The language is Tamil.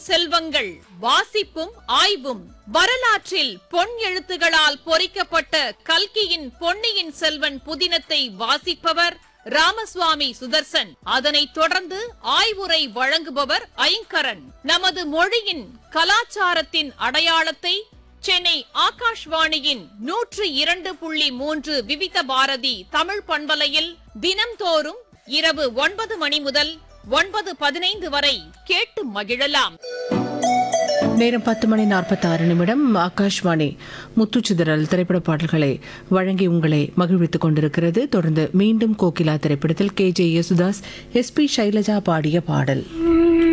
செல்வங்கள் வாசிப்பும் ஆய்வும் வரலாற்றில் பொன் எழுத்துகளால் பொறிக்கப்பட்ட கல்கியின் பொன்னியின் செல்வன் புதினத்தை வாசிப்பவர் ராமசுவாமி சுதர்சன் அதனைத் தொடர்ந்து ஆய்வுரை வழங்குபவர் ஐங்கரன் நமது மொழியின் கலாச்சாரத்தின் அடையாளத்தை சென்னை ஆகாஷ்வாணியின் நூற்று இரண்டு புள்ளி மூன்று விவித பாரதி தமிழ் பண்பலையில் தினம்தோறும் இரவு ஒன்பது மணி முதல் ஒன்பது பதினைந்து வரை கேட்டு மகிழலாம் நேரம் பத்து மணி நாற்பத்தாறு நிமிடம் ஆகாஷ்வாணி முத்துச்சிதறல் திரைப்பட பாடல்களை வழங்கி உங்களை மகிழ்வித்துக் கொண்டிருக்கிறது தொடர்ந்து மீண்டும் கோகிலா திரைப்படத்தில் K J Yesudas S P Sailaja பாடிய பாடல்